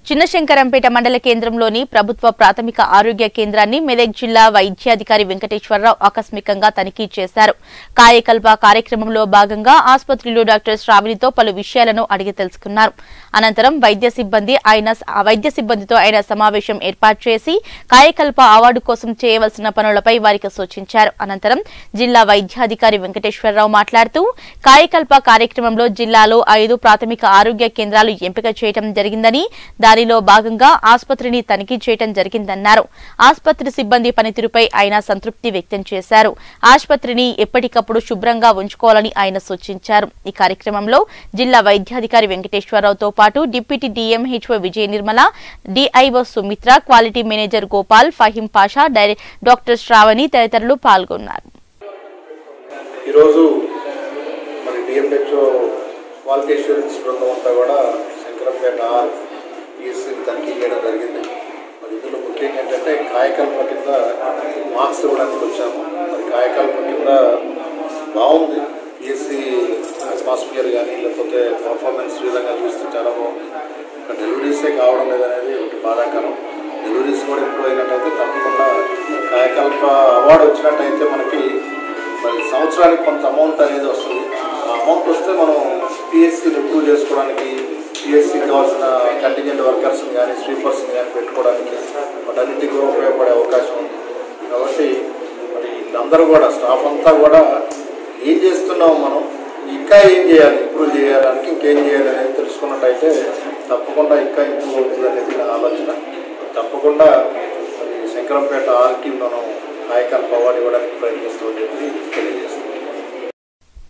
చిన్నశంకరంపేట మండల కేంద్రంలోని ప్రభుత్వ ప్రాథమిక ఆరోగ్య కేంద్రాన్ని మెదక్ జిల్లా వైద్యాధికారి వెంకటేశ్వరరావు ఆకస్మికంగా తనిఖీ చేశారు కాయకల్ప కార్యక్రమంలో భాగంగా ఆసుపత్రిలో డాక్టర్ శ్రావణితో పలు విషయాలను అడిగి తెలుసుకున్నారు అనంతరం వైద్య సిబ్బంది ఆయన ఆ వైద్య సిబ్బందితో ఆయన సమావేశం ఏర్పాటు చేసి కాయకల్ప అవార్డు కోసం చేయవలసిన పనులపై వారికి సూచించారు అనంతరం జిల్లా వైద్యాధికారి వెంకటేశ్వరరావు మాట్లాడుతూ కాయకల్ప కార్యక్రమంలో జిల్లాలో ఐదు ప్రాథమిక ఆరోగ్య కేంద్రాలు ఎంపిక చేయడం జరిగిందని దానిలో భాగంగా ఆసుపత్రిని తనిఖీ చేయడం జరిగిందన్నారు ఆసుపత్రి సిబ్బంది పనితీరుపై ఆయన సంతృప్తి వ్యక్తం చేశారు ఆసుపత్రిని ఎప్పటికప్పుడు శుభ్రంగా ఉంచుకోవాలని ఆయన సూచించారు ఈ కార్యక్రమంలో జిల్లా వైద్యాధికారి వెంకటేశ్వరరావుతో పాటు deputy DMHO Vijaya Nirmala DIO Sumitra quality manager Gopal Faheem Pasha డైరె- డాక్టర్ శ్రావణి తదితరులు పాల్గొన్నారు ఈరోజు మరి డిఎంహెచ్ఓ క్వాలిటీ అష్యూరెన్స్ బృందం అంతా కూడా శంకరంపేట ఆర్ పిఎస్సీని తనిఖీ చేయడం జరిగింది మరి ఇందులో ముఖ్యంగా ఏంటంటే కాయకల్ప కింద మార్క్స్ ఇవ్వడానికి వచ్చాము మరి కాయకల్ప కింద బాగుంది పిఎస్సి అట్మాస్ఫియర్ కానీ లేకపోతే పర్ఫార్మెన్స్ విధంగా చూస్తే చాలా బాగుంది ఇంకా డెలివరీసే కావడం లేదనేది ఒకటి బాధాకరం డెలివరీస్ కూడా ఇంప్రూవ్ అయినట్టయితే తప్పకుండా కాయకల్ప అవార్డు వచ్చినట్టయితే మనకి మరి సంవత్సరానికి కొంత అమౌంట్ అనేది వస్తుంది ఆ అమౌంట్ వస్తే మనం పిఎస్సీని ఇంప్రూవ్ చేసుకోవడానికి పిఎస్సీకి కావాల్సిన కంటింజెంట్ వర్కర్స్ని కానీ స్వీపర్స్ని కానీ పెట్టుకోవడానికి వాటన్నిటికీ కూడా ఉపయోగపడే అవకాశం ఉంది కాబట్టి మరి వీళ్ళందరూ కూడా స్టాఫ్ అంతా కూడా ఏం చేస్తున్నాం మనం ఇంకా ఏం చేయాలి ఇంప్రూవ్ చేయడానికి ఇంకేం చేయాలి అనేది తెలుసుకున్నట్టయితే తప్పకుండా ఇంకా ఇంప్రూవ్ అవుతుంది అనేది నా ఆలోచన తప్పకుండా మరి శంకరంపేట ఆర్కి మనం నాయకల్ప అవార్డు ఇవ్వడానికి ప్రయత్నిస్తామని చెప్పి తెలియజేస్తాం